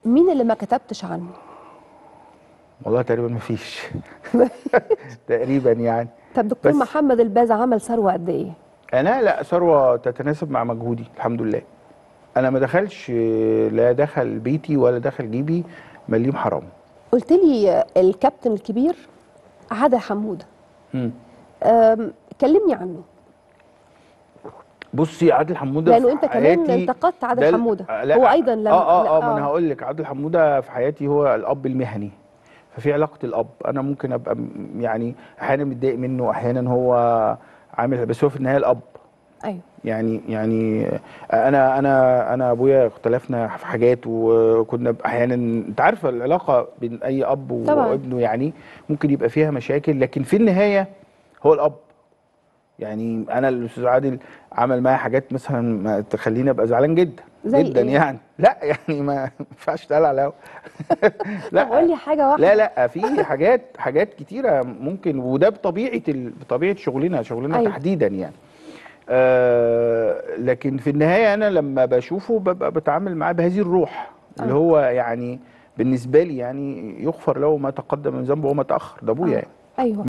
مين اللي ما كتبتش عنه والله تقريبا ما فيش تقريبا يعني طب دكتور بس- محمد الباز عمل ثروه قد ايه انا لا ثروه تتناسب مع مجهودي الحمد لله انا ما دخلش لا دخل بيتي ولا دخل جيبي مليم حرام قلت لي الكابتن الكبير عادل حموده مم. أم، كلمني عنه بصي عادل حموده لانه في انت كمان حياتي انتقدت ده عادل ال- حموده آه، لا، هو ايضا لم اه اه لا، اه ما انا هقول لك عادل حموده في حياتي هو الاب المهني ففي علاقه الاب انا ممكن ابقى م- يعني احيانا متضايق منه احيانا هو عامل بس هو في النهايه الاب ايوه يعني يعني انا انا انا ابويا اختلفنا في حاجات وكنا احيانا انت عارفه العلاقه بين اي اب طبعاً. وابنه يعني ممكن يبقى فيها مشاكل لكن في النهايه هو الاب يعني انا الاستاذ عادل عمل معايا حاجات مثلا ما تخليني ابقى زعلان جدا زي جدا إيه؟ يعني لا يعني ما ينفعش تقال على الهوا. طب قول لي حاجه واحده لا لا في حاجات حاجات كتيره ممكن وده بطبيعه ال... بطبيعه شغلنا شغلنا أيوة. أيوة. تحديدا يعني آه لكن في النهايه انا لما بشوفه ببقى بتعامل معاه بهذه الروح اللي آه. هو يعني بالنسبه لي يعني يغفر له ما تقدم من ذنبه وما تاخر ده ابويا آه. يعني ايوه